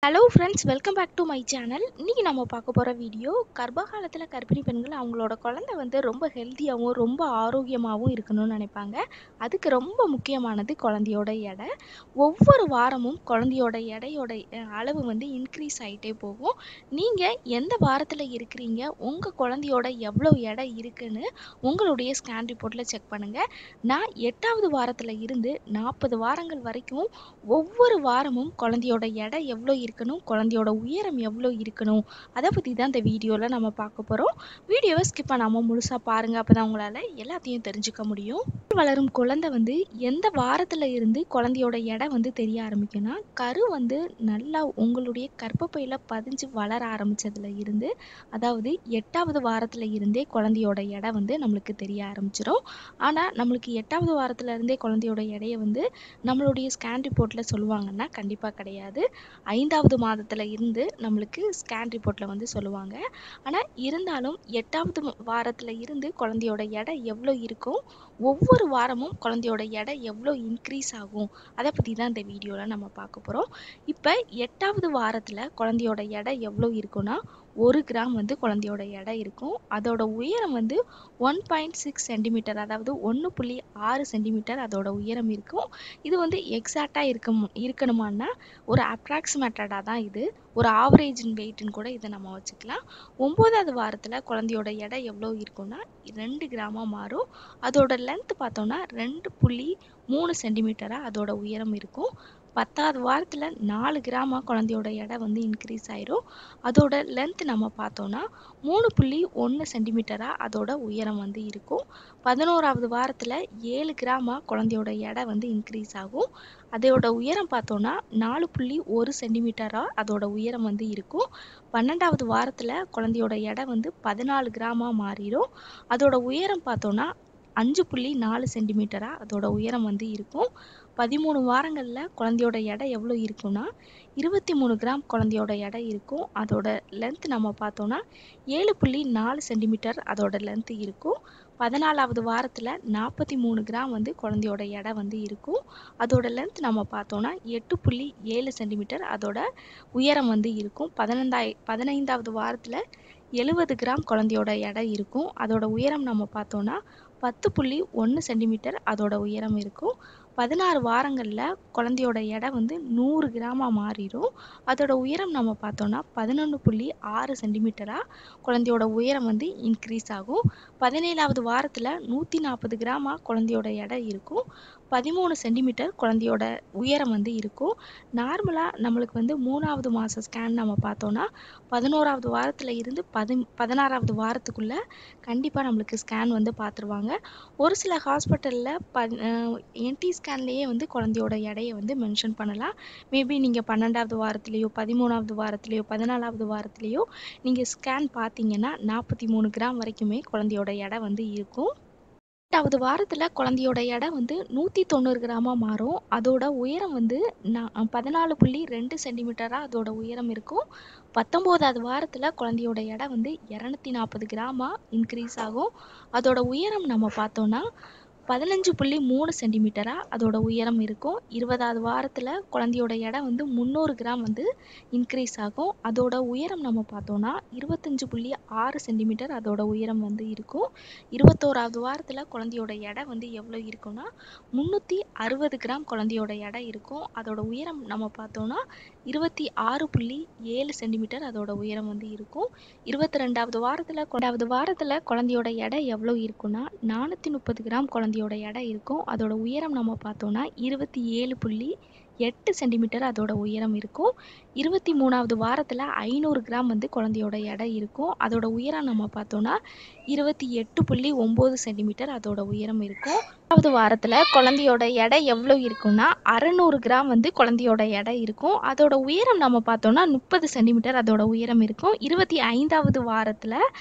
hello friends welcome back to my channel இன்றைக்கி நம்ம பார்க்க போகிற வீடியோ கர்ப்ப காலத்தில் கர்ப்பிணி பெண்கள் அவங்களோட குழந்தை வந்து ரொம்ப ஹெல்த்தியாகவும் ரொம்ப ஆரோக்கியமாகவும் இருக்கணும்னு நினைப்பாங்க அதுக்கு ரொம்ப முக்கியமானது குழந்தையோட எடை ஒவ்வொரு வாரமும் குழந்தையோட எடையோட அஹ், அளவு வந்து இன்க்ரீஸ் ஆகிட்டே போகும் நீங்கள் எந்த வாரத்தில் இருக்கிறீங்க உங்கள் குழந்தையோட எவ்வளோ எடை இருக்குன்னு உங்களுடைய ஸ்கேன் ரிப்போர்ட்டில் செக் பண்ணுங்கள் நான் எட்டாவது வாரத்தில் இருந்து நாற்பது வாரங்கள் வரைக்கும் ஒவ்வொரு வாரமும் குழந்தையோட எடை எவ்வளோ இருக்கணும் குழந்தையோட உயரம் எவ்வளோ இருக்கணும் அதை பற்றி தான் இந்த வீடியோவில் நம்ம பார்க்க போகிறோம் வீடியோவை ஸ்கிப் பண்ணாமல் முழுசாக பாருங்கள் அப்போ தான் உங்களால் எல்லாத்தையும் தெரிஞ்சுக்க முடியும் வளரும் குழந்தை வந்து எந்த வாரத்தில் இருந்து குழந்தையோட எடை வந்து தெரிய ஆரம்பிக்கும்னா கரு வந்து நல்லா உங்களுடைய கர்ப்பப்பையில் பதிஞ்சு வளர ஆரம்பிச்சதுல இருந்து அதாவது எட்டாவது வாரத்தில் இருந்தே குழந்தையோட எடை வந்து நம்மளுக்கு தெரிய ஆரம்பிச்சிடும் ஆனால் நம்மளுக்கு எட்டாவது வாரத்துல இருந்தே குழந்தையோட எடையை வந்து நம்மளுடைய ஸ்கேன் ரிப்போர்ட்டில் சொல்லுவாங்கன்னா கண்டிப்பாக கிடையாது ஐந்தாவது மாதத்தில் இருந்து நம்மளுக்கு ஸ்கேன் ரிப்போர்ட்டில் வந்து சொல்லுவாங்க ஆனால் இருந்தாலும் எட்டாவது வாரத்தில் இருந்து குழந்தையோட எடை எவ்வளோ இருக்கும் ஒவ்வொரு வாரமும் குழந்தையோட எடை எவ்வளோ இன்க்ரீஸ் ஆகும் அதை பற்றி தான் இந்த வீடியோவில் நம்ம பார்க்க போகிறோம் இப்போ எட்டாவது வாரத்தில் குழந்தையோட எடை எவ்வளோ இருக்குன்னா ஒரு கிராம் வந்து குழந்தையோட எடை இருக்கும் அதோட உயரம் வந்து ஒன் பாயிண்ட் சிக்ஸ் சென்டிமீட்டர் அதாவது ஒன்று புள்ளி ஆறு சென்டிமீட்டர் அதோட உயரம் இருக்கும் இது வந்து எக்ஸாக்டாக இருக்க இருக்கணுமான்னா ஒரு அப்ராக்சிமேட்டடாக தான் இது ஒரு ஆவரேஜ் வெயிட்னு கூட இதை நம்ம வச்சுக்கலாம் ஒம்போதாவது வாரத்தில் குழந்தையோட எடை எவ்வளோ இருக்கும்னா ரெண்டு கிராமாக மாறும் அதோட லென்த் பார்த்தோம்னா ரெண்டு புள்ளி மூணு சென்டிமீட்டராக அதோட உயரம் இருக்கும் பத்தாவது வாரத்தில் நாலு கிராமாக குழந்தையோட எடை வந்து இன்க்ரீஸ் ஆயிரும் அதோட லென்த் நம்ம பார்த்தோம்னா மூணு புள்ளி ஒன்று சென்டிமீட்டராக அதோட உயரம் வந்து இருக்கும் பதினோராவது வாரத்தில் ஏழு கிராமாக குழந்தையோட எடை வந்து இன்க்ரீஸ் ஆகும் அதோட உயரம் பார்த்தோம்னா நாலு புள்ளி ஒரு சென்டிமீட்டராக அதோட உயரம் வந்து இருக்கும் பன்னெண்டாவது வாரத்தில் குழந்தையோட எடை வந்து பதினாலு கிராமாக மாறிடும் அதோட உயரம் பார்த்தோம்னா அஞ்சு புள்ளி நாலு சென்டிமீட்டராக அதோட உயரம் வந்து இருக்கும் பதிமூணு வாரங்களில் குழந்தையோட எடை எவ்வளோ இருக்கும்னா இருபத்தி மூணு கிராம் குழந்தையோட எடை இருக்கும் அதோட லென்த் நம்ம பார்த்தோம்னா ஏழு புள்ளி நாலு சென்டிமீட்டர் அதோட லென்த் இருக்கும் பதினாலாவது வாரத்தில் நாற்பத்தி மூணு கிராம் வந்து குழந்தையோட எடை வந்து இருக்கும் அதோட லென்த் நம்ம பார்த்தோம்னா எட்டு புள்ளி ஏழு சென்டிமீட்டர் அதோட உயரம் வந்து இருக்கும் பதினைந்தாய் பதினைந்தாவது வாரத்தில் எழுபது கிராம் குழந்தையோட எடை இருக்கும் அதோட உயரம் நம்ம பார்த்தோம்னா பத்து புள்ளி ஒன்று சென்டிமீட்டர் அதோட உயரம் இருக்கும் பதினாறு வாரங்களில் குழந்தையோட எடை வந்து நூறு கிராமாக மாறிடும் அதோட உயரம் நம்ம பார்த்தோம்னா பதினொன்று புள்ளி ஆறு சென்டிமீட்டராக குழந்தையோட உயரம் வந்து இன்க்ரீஸ் ஆகும் பதினேழாவது வாரத்தில் நூற்றி நாற்பது கிராமாக குழந்தையோட எடை இருக்கும் பதிமூணு சென்டிமீட்டர் குழந்தையோட உயரம் வந்து இருக்கும் நார்மலாக நம்மளுக்கு வந்து மூணாவது மாத ஸ்கேன் நம்ம பார்த்தோம்னா பதினோராவது வாரத்தில் இருந்து பதி பதினாறாவது வாரத்துக்குள்ளே கண்டிப்பாக நம்மளுக்கு ஸ்கேன் வந்து பார்த்துருவாங்க ஒரு சில ஹாஸ்பிட்டலில் ப என்டி ஸ்கேன்லேயே வந்து குழந்தையோட எடையை வந்து மென்ஷன் பண்ணலாம் மேபி நீங்கள் பன்னெண்டாவது வாரத்துலேயோ பதிமூணாவது வாரத்துலேயோ பதினாலாவது வாரத்துலேயோ நீங்கள் ஸ்கேன் பார்த்தீங்கன்னா நாற்பத்தி மூணு கிராம் வரைக்குமே குழந்தையோட எடை வந்து இருக்கும் எட்டாவது வாரத்தில் குழந்தையோட எடை வந்து நூற்றி தொண்ணூறு கிராமாக மாறும் அதோட உயரம் வந்து நான் பதினாலு புள்ளி ரெண்டு சென்டிமீட்டராக அதோட உயரம் இருக்கும் பத்தொம்போதாவது வாரத்தில் குழந்தையோட எடை வந்து இரநூத்தி நாற்பது கிராமாக இன்க்ரீஸ் ஆகும் அதோட உயரம் நம்ம பார்த்தோன்னா பதினஞ்சு புள்ளி மூணு சென்டிமீட்டராக அதோட உயரம் இருக்கும் இருபதாவது வாரத்தில் குழந்தையோட எடை வந்து முந்நூறு கிராம் வந்து இன்க்ரீஸ் ஆகும் அதோட உயரம் நம்ம பார்த்தோன்னா இருபத்தஞ்சு புள்ளி ஆறு சென்டிமீட்டர் அதோட உயரம் வந்து இருக்கும் இருபத்தோராவது வாரத்தில் குழந்தையோட எடை வந்து எவ்வளோ இருக்கும்னா முந்நூற்றி அறுபது கிராம் குழந்தையோட எடை இருக்கும் அதோட உயரம் நம்ம பார்த்தோன்னா இருபத்தி ஆறு புள்ளி ஏழு சென்டிமீட்டர் அதோட உயரம் வந்து இருக்கும் இருபத்தி ரெண்டாவது வாரத்தில் ரெண்டாவது வாரத்தில் குழந்தையோட எடை எவ்வளோ இருக்குன்னா நானூற்றி முப்பது கிராம் குழந்தையோட எடை இருக்கும் அதோட உயரம் நம்ம பார்த்தோன்னா இருபத்தி ஏழு புள்ளி எட்டு சென்டிமீட்டர் அதோட உயரம் இருக்கும் இருபத்தி மூணாவது வாரத்தில் ஐநூறு கிராம் வந்து குழந்தையோட எடை இருக்கும் அதோட உயரம் நம்ம பார்த்தோன்னா இருபத்தி எட்டு புள்ளி ஒம்பது சென்டிமீட்டர் அதோட உயரம் இருக்கும் மூணாவது வாரத்தில் குழந்தையோட எடை எவ்வளோ இருக்கும்னா அறநூறு கிராம் வந்து குழந்தையோட எடை இருக்கும் அதோட உயரம் நம்ம பார்த்தோம்னா முப்பது சென்டிமீட்டர் அதோட உயரம் இருக்கும் இருபத்தி ஐந்தாவது வாரத்தில்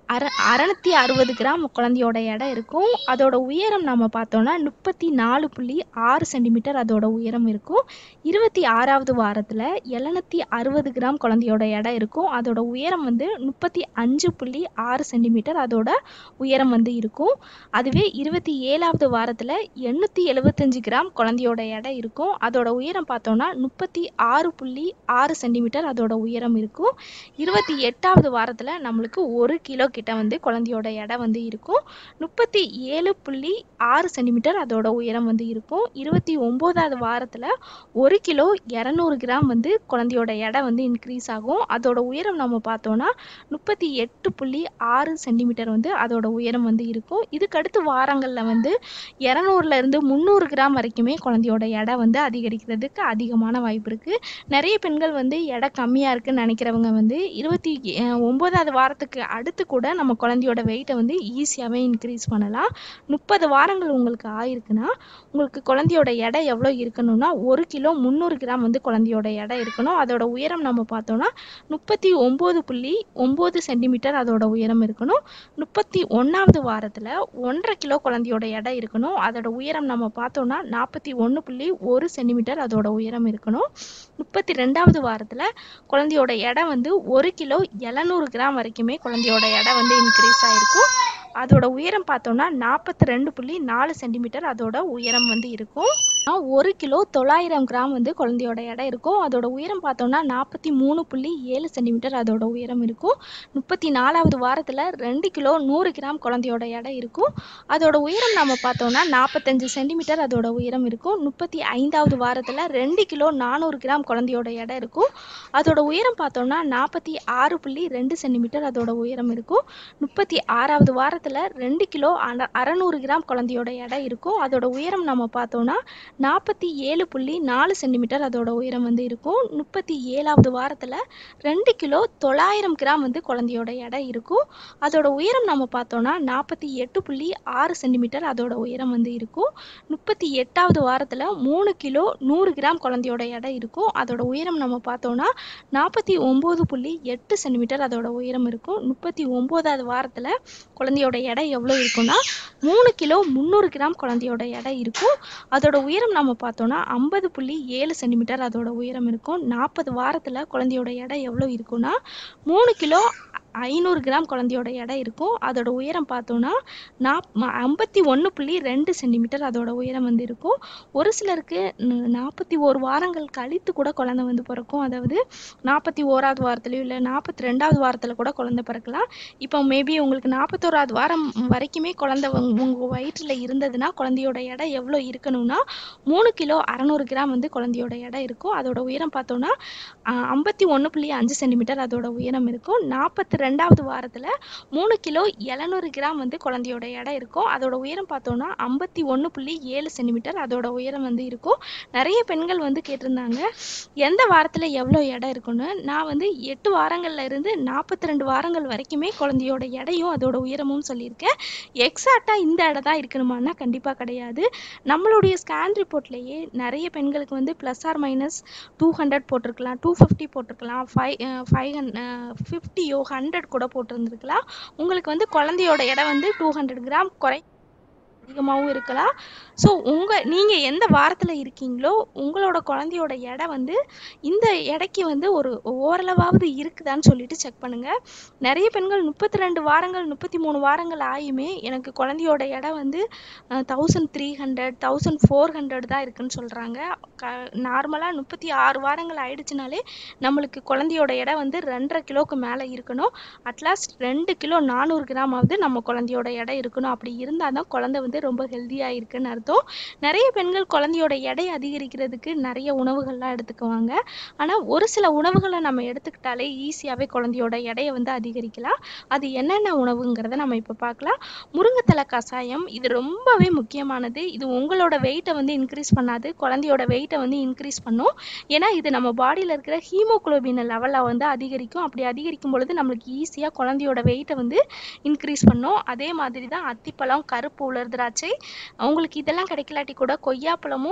அற அறநூற்றி அறுபது கிராம் குழந்தையோட எடை இருக்கும் அதோட உயரம் நம்ம பார்த்தோன்னா முப்பத்தி நாலு புள்ளி ஆறு சென்டிமீட்டர் அதோட உயரம் இருக்கும் இருபத்தி ஆறாவது வாரத்தில் எழுநூற்றி அறுபது கிராம் குழந்தையோட எடை இருக்கும் அதோட உயரம் வந்து முப்பத்தி அஞ்சு புள்ளி ஆறு சென்டிமீட்டர் அதோட உயரம் வந்து இருக்கும் அதுவே இருபத்தி ஏழாவது வாரத்தில் எண்ணூற்றி எழுபத்தஞ்சு கிராம் குழந்தையோட எடை இருக்கும் அதோட உயரம் பார்த்தோன்னா முப்பத்தி ஆறு புள்ளி ஆறு சென்டிமீட்டர் அதோட உயரம் இருக்கும் இருபத்தி எட்டாவது வாரத்தில் நம்மளுக்கு ஒரு கிலோ கிட்ட வந்து குழந்தையோட எடை வந்து இருக்கும் முப்பத்தி ஏழு புள்ளி ஆறு சென்டிமீட்டர் அதோட உயரம் வந்து இருக்கும் இருபத்தி ஒம்போதாவது வாரத்தில் ஒரு கிலோ இரநூறு கிராம் வந்து குழந்தையோட எடை வந்து இன்க்ரீஸ் ஆகும் அதோட உயரம் நம்ம பார்த்தோன்னா முப்பத்தி எட்டு புள்ளி ஆறு சென்டிமீட்டர் வந்து அதோட உயரம் வந்து இருக்கும் இதுக்கடுத்து வாரங்களில் வந்து இரநூறுல இருந்து முந்நூறு கிராம் வரைக்குமே குழந்தையோட எடை வந்து அதிகரிக்கிறதுக்கு அதிகமான வாய்ப்பு இருக்குது நிறைய பெண்கள் வந்து எடை கம்மியாக இருக்குன்னு நினைக்கிறவங்க வந்து இருபத்தி அஹ், ஒன்பதாவது வாரத்துக்கு அடுத்து கூட நம்ம குழந்தையோட வெயிட்டை வந்து ஈஸியாகவே இன்க்ரீஸ் பண்ணலாம் முப்பது வாரங்கள் உங்களுக்கு ஆயிருக்குன்னா உங்களுக்கு குழந்தையோட எடை எவ்வளோ இருக்கணும்னா ஒரு கிலோ முந்நூறு கிராம் வந்து குழந்தையோட எடை இருக்கணும் அதோட உயரம் நம்ம பார்த்தோம்னா முப்பத்தி ஒம்பது புள்ளி ஒம்பது சென்டிமீட்டர் அதோட உயரம் இருக்கணும் முப்பத்தி ஒன்றாவது வாரத்தில் ஒன்றரை கிலோ குழந்தையோட எடை இருக்கணும் அதோட உயரம் நம்ம பார்த்தோம்னா நாற்பத்தி ஒன்று புள்ளி ஒரு சென்டிமீட்டர் அதோட உயரம் இருக்கணும் முப்பத்தி ரெண்டாவது வாரத்தில் குழந்தையோட எடை வந்து ஒரு கிலோ எழுநூறு கிராம் வரைக்குமே குழந்தையோட எடை வந்து இன்க்ரீஸ் ஆயிருக்கும் அதோட உயரம் பார்த்தோம்னா நாற்பத்தி ரெண்டு புள்ளி நாலு சென்டிமீட்டர் அதோட உயரம் வந்து இருக்கும் ஆனா, ஒரு கிலோ தொள்ளாயிரம் கிராம் வந்து குழந்தையோட எடை இருக்கும் அதோட உயரம் பார்த்தோம்னா நாற்பத்தி மூணு புள்ளி ஏழு சென்டிமீட்டர் அதோட உயரம் இருக்கும் முப்பத்தி நாலாவது வாரத்தில் ரெண்டு கிலோ நூறு கிராம் குழந்தையோட எடை இருக்கும் அதோட உயரம் நம்ம பார்த்தோம்னா நாற்பத்தஞ்சு சென்டிமீட்டர் அதோட உயரம் இருக்கும் முப்பத்தி ஐந்தாவது வாரத்தில் ரெண்டு கிலோ நானூறு கிராம் குழந்தையோட எடை இருக்கும் அதோட உயரம் பார்த்தோம்னா நாற்பத்தி ஆறு புள்ளி ரெண்டு சென்டிமீட்டர் அதோட உயரம் இருக்கும் முப்பத்தி ஆறாவது வாரத்தில் ரெண்டு கிலோ அற அறநூறு கிராம் குழந்தையோட எடை இருக்கும் அதோட உயரம் நம்ம பார்த்தோம்னா நாற்பத்தி ஏழு புள்ளி நாலு சென்டிமீட்டர் அதோட உயரம் வந்து இருக்கும் முப்பத்தி ஏழாவது வாரத்தில் ரெண்டு கிலோ தொள்ளாயிரம் கிராம் வந்து குழந்தையோட எடை இருக்கும் அதோட உயரம் நம்ம பார்த்தோம்னா நாற்பத்தி எட்டு புள்ளி ஆறு சென்டிமீட்டர் அதோட உயரம் வந்து இருக்கும் முப்பத்தி எட்டாவது வாரத்தில் மூணு கிலோ நூறு கிராம் குழந்தையோட எடை இருக்கும் அதோட உயரம் நம்ம பார்த்தோம்னா நாற்பத்தி ஒம்பது புள்ளி எட்டு சென்டிமீட்டர் அதோட உயரம் இருக்கும் முப்பத்தி ஒம்போதாவது வாரத்தில் குழந்தையோட எடை எவ்வளோ இருக்கும்னா மூணு கிலோ முந்நூறு கிராம் குழந்தையோட எடை இருக்கும் அதோட உயரம் நம்ம பார்த்தோம்னா ஐம்பது புள்ளி ஏழு சென்டிமீட்டர் அதோட உயரம் இருக்கும் நாற்பது வாரத்தில் குழந்தையோட எடை எவ்வளோ இருக்கும்னா மூணு கிலோ ஐநூறு கிராம் குழந்தையோட எடை இருக்கும் அதோட உயரம் பார்த்தோம்னா நாப் ஐம்பத்தி ஒன்று புள்ளி ரெண்டு சென்டிமீட்டர் அதோட உயரம் வந்து இருக்கும் ஒரு சிலருக்கு நாற்பத்தி ஒரு வாரங்கள் கழித்து கூட குழந்தை வந்து பிறக்கும் அதாவது நாற்பத்தி ஓராவது வாரத்துலையும் இல்லை நாற்பத்தி ரெண்டாவது வாரத்தில் கூட குழந்தை பிறக்கலாம் இப்போ மேபி உங்களுக்கு நாற்பத்தோராவது வாரம் வரைக்குமே குழந்தை உங்கள் வயிற்றில் இருந்ததுன்னா குழந்தையோட எடை எவ்வளோ இருக்கணும்னா மூணு கிலோ அறநூறு கிராம் வந்து குழந்தையோட எடை இருக்கும் அதோட உயரம் பார்த்தோம்னா ஐம்பத்தி ஒன்று புள்ளி அஞ்சு சென்டிமீட்டர் அதோட உயரம் இருக்கும் நாற்பத்தி ரெண்டாவது வாரத்தில் மூணு கிலோ எழுநூறு கிராம் வந்து குழந்தையோட எடை இருக்கும் அதோட உயரம் பார்த்தோம்னா ஐம்பத்தி ஒன்று புள்ளி ஏழு சென்டிமீட்டர் அதோட உயரம் வந்து இருக்கும் நிறைய பெண்கள் வந்து கேட்டிருந்தாங்க எந்த வாரத்தில் எவ்வளோ எடை இருக்குன்னு நான் வந்து எட்டு வாரங்கள்ல இருந்து நாற்பத்தி ரெண்டு வாரங்கள் வரைக்குமே குழந்தையோட எடையும் அதோட உயரமும் சொல்லியிருக்கேன் எக்ஸாக்டாக இந்த எடை தான் இருக்கணுமானா கண்டிப்பாக கிடையாது நம்மளுடைய ஸ்கேன் ரிப்போர்ட்லேயே நிறைய பெண்களுக்கு வந்து plus or minus two hundred போட்டிருக்கலாம் டூ ஃபிஃப்டி போட்டிருக்கலாம் ஃபைவ் ஃபைவ் ஹண்ட் ஃபிஃப்டியோ ஹண்ட்ரட் கூட போட்டிருந்துருக்கலாம் உங்களுக்கு வந்து குழந்தையோட எடை வந்து டூ ஹண்ட்ரட் கிராம் குறை அதிகமாகவும் இருக்கலாம் ஸோ உங்கள் நீங்கள் எந்த வாரத்தில் இருக்கீங்களோ உங்களோட குழந்தையோட எடை வந்து இந்த எடைக்கு வந்து ஒரு ஓரளவாவது இருக்குதான்னு சொல்லிட்டு செக் பண்ணுங்கள் நிறைய பெண்கள் முப்பத்தி ரெண்டு வாரங்கள் முப்பத்தி மூணு வாரங்கள் ஆயுமே எனக்கு குழந்தையோட எடை வந்து thousand three hundred thousand four hundred தான் இருக்குன்னு சொல்கிறாங்க க நார்மலாக முப்பத்தி ஆறு வாரங்கள் ஆயிடுச்சுனாலே நம்மளுக்கு குழந்தையோட எடை வந்து ரெண்டரை கிலோவுக்கு மேலே இருக்கணும் அட்லாஸ்ட் ரெண்டு கிலோ நானூறு கிராம் ஆகுது நம்ம குழந்தையோட எடை இருக்கணும் அப்படி இருந்தால் தான் குழந்தை வந்து ரொம்ப ஹெல்த்தியாக இருக்குன்னு அர்த்தம் நிறைய பெண்கள் குழந்தையோட எடை அதிகரிக்கிறதுக்கு நிறைய உணவுகள்லாம் எடுத்துக்குவாங்க ஆனால் ஒரு சில உணவுகளை நம்ம எடுத்துக்கிட்டாலே ஈஸியாகவே குழந்தையோட எடையை வந்து அதிகரிக்கலாம் அது என்னென்ன உணவுங்கிறத நம்ம இப்போ பார்க்கலாம் முருங்கைத்தலை கஷாயம் இது ரொம்பவே முக்கியமானது இது உங்களோட வெயிட்டை வந்து இன்க்ரீஸ் பண்ணாது குழந்தையோட வெயிட்டை வந்து இன்க்ரீஸ் பண்ணும் ஏன்னா இது நம்ம பாடியில் இருக்கிற ஹீமோகுளோபின் லெவலை வந்து அதிகரிக்கும் அப்படி அதிகரிக்கும் பொழுது நம்மளுக்கு ஈஸியாக குழந்தையோட வெயிட்டை வந்து இன்க்ரீஸ் பண்ணும் அதே மாதிரி தான் அத்திப்பழம் கருப்பு உலர் திராட்சை உங்களுக்கு இதெல்லாம் கிடைக்கலாட்டி கூட கொய்யாப்பழமும்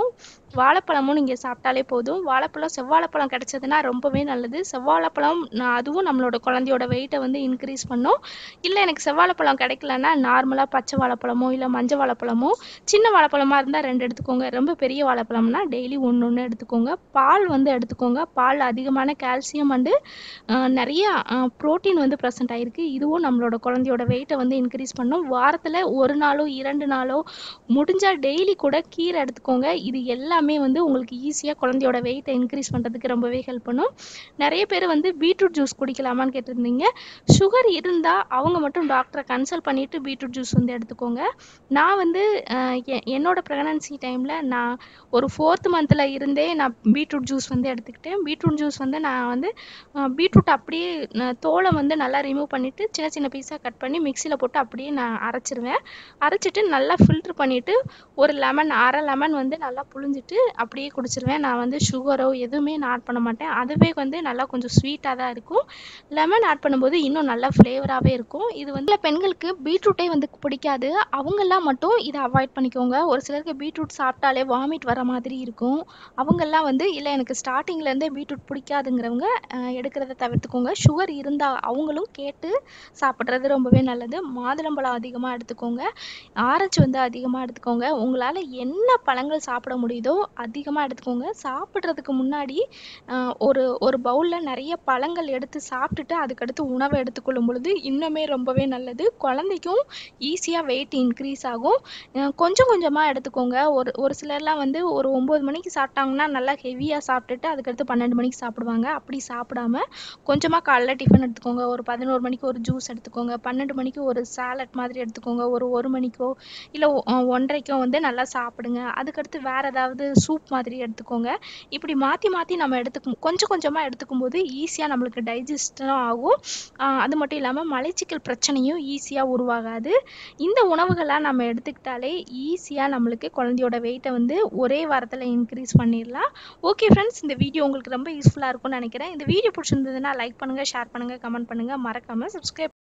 வாழைப்பழமும் நீங்கள் சாப்பிட்டாலே போதும் வாழைப்பழம் செவ்வாழைப்பழம் கிடைச்சதுன்னா ரொம்பவே நல்லது செவ்வாழைப்பழம் நான் அதுவும் நம்மளோட குழந்தையோட வெயிட்டை வந்து இன்க்ரீஸ் பண்ணும் இல்லை எனக்கு செவ்வாழைப்பழம் கிடைக்கலன்னா நார்மலாக பச்சை வாழைப்பழமோ இல்லை மஞ்சள் வாழைப்பழமோ சின்ன வாழைப்பழமாக இருந்தால் ரெண்டு எடுத்துக்கோங்க ரொம்ப பெரிய வாழைப்பழம்னா டெய்லி ஒன்று ஒன்று எடுத்துக்கோங்க பால் வந்து எடுத்துக்கோங்க பால் அதிகமான கால்சியம் அண்டு நிறைய ப்ரோட்டீன் வந்து ப்ரெசென்ட் ஆகிருக்கு இதுவும் நம்மளோட குழந்தையோட வெயிட்டை வந்து இன்க்ரீஸ் பண்ணும் வாரத்தில் ஒரு நாளோ இரண்டு நாளோ முடிஞ்சால் டெய்லி கூட கீரை எடுத்துக்கோங்க இது எல்லாமே வந்து உங்களுக்கு ஈஸியாக குழந்தையோட வெயிட்டை இன்க்ரீஸ் பண்ணுறதுக்கு ரொம்பவே ஹெல்ப் பண்ணும் நிறைய பேர் வந்து பீட்ரூட் ஜூஸ் குடிக்கலாமான்னு கேட்டிருந்தீங்க சுகர் இருந்தால் அவங்க மட்டும் டாக்டரை கன்சல்ட் பண்ணிவிட்டு பீட்ரூட் ஜூஸ் வந்து எடுத்துக்கோங்க நான் வந்து அஹ், எ- என்னோட ப்ரெக்னன்சி டைமில் நான் ஒரு ஃபோர்த் மந்தில் இருந்தே நான் பீட்ரூட் ஜூஸ் வந்து எடுத்துக்கிட்டேன் பீட்ரூட் ஜூஸ் வந்து நான் வந்து பீட்ரூட் அப்படியே நான் தோலை வந்து நல்லா ரிமூவ் பண்ணிவிட்டு சின்ன சின்ன பீஸாக கட் பண்ணி மிக்சியில் போட்டு அப்படியே நான் அரைச்சிருவேன் அரைச்சிட்டு நல்லா ஃபில்ட்ரு பண்ணிவிட்டு ஒரு லெமன் அரை லெமன் வந்து நல்லா புழிஞ்சிட்டு அப்படியே குடிச்சிருவேன் நான் வந்து சுகரோ எதுவுமே நான் ஆட் பண்ண மாட்டேன் அதுவே வந்து நல்லா கொஞ்சம் ஸ்வீட்டாக தான் இருக்கும் லெமன் ஆட் பண்ணும்போது இன்னும் நல்லா ஃப்ளேவராகவே இருக்கும் இது வந்து சில பெண்களுக்கு பீட்ரூட்டே வந்து பிடிக்காது அவங்கெல்லாம் மட்டும் இதை அவாய்ட் பண்ணிக்கோங்க ஒரு சிலருக்கு பீட்ரூட் சாப்பிட்டாலே வாமிட் வர மாதிரி இருக்கும் அவங்கெல்லாம் வந்து இல்லை எனக்கு ஸ்டார்டிங்லேருந்தே பீட்ரூட் பிடிக்காதுங்கிறவங்க அஹ், எடுக்கிறத தவிர்த்துக்கோங்க சுகர் இருந்தால் அவங்களும் கேட்டு சாப்பிட்றது ரொம்பவே நல்லது மாதுளம்பழம் அதிகமாக எடுத்துக்கோங்க ஆரஞ்சு வந்து அதிகமாக எடுத்துக்கோங்க உங்களால் என்ன பழங்கள் சாப்பிட முடியுதோ அதிகமாக எடுத்துக்கோங்க சாப்பிட்றதுக்கு முன்னாடி ஆஹ், ஒரு ஒரு பவுலில் நிறைய பழங்கள் எடுத்து சாப்பிட்டுட்டு அதுக்கடுத்து உணவை எடுத்துக்கொள்ளும் பொழுது இன்னுமே ரொம்பவே நல்லது குழந்தைக்கும் ஈஸியாக வெயிட் இன்க்ரீஸ் ஆகும் அஹ், கொஞ்சம் கொஞ்சமாக எடுத்துக்கோங்க ஒரு ஒரு சிலர்லாம் வந்து ஒரு ஒம்பது மணிக்கு சாப்பிட்டாங்கன்னா நல்லா ஹெவியாக சாப்பிட்டுட்டு அதுக்கடுத்து பன்னெண்டு மணிக்கு சாப்பிடுவாங்க அப்படி சாப்பிடாம கொஞ்சமாக காலைல டிஃபன் எடுத்துக்கோங்க ஒரு பதினோரு மணிக்கு ஒரு ஜூஸ் எடுத்துக்கோங்க பன்னெண்டு மணிக்கு ஒரு சாலட் மாதிரி எடுத்துக்கோங்க ஒரு ஒரு மணிக்கோ இல்லை ஒன்றரைக்கோ வந்து நல்லா சாப்பிடுங்க அதுக்கடுத்து வேற ஏதாவது சூப் மாதிரி எடுத்துக்கோங்க இப்படி மாற்றி மாற்றி நம்ம எடுத்துக்கும் கொஞ்சம் கொஞ்சமாக எடுத்துக்கும் போது ஈஸியாக நம்மளுக்கு டைஜஸ்டும் ஆகும் ஆஹ் அது மட்டும் இல்லாமல் மலைச்சிக்கல் பிரச்சனையும் ஈஸியாக உருவாகாது இந்த உணவுகளாக நம்ம எடுத்துக்கிட்டாலே ஈஸியாக நம்மளுக்கு குழந்தையோட வெயிட்டை வந்து ஒரே வாரத்தில் இன்க்ரீஸ் பண்ணிடலாம் ஓகே ஃப்ரெண்ட்ஸ் இந்த வீடியோ உங்களுக்கு ரொம்ப யூஸ்ஃபுல்லாக இருக்கும்னு நினைக்கிறேன் இந்த வீடியோ பிடிச்சிருந்ததுன்னா லைக் பண்ணுங்கள் ஷேர் பண்ணுங்கள் கமெண்ட் பண்ணுங்கள் மறக்காமல் சப்ஸ்கிரைப்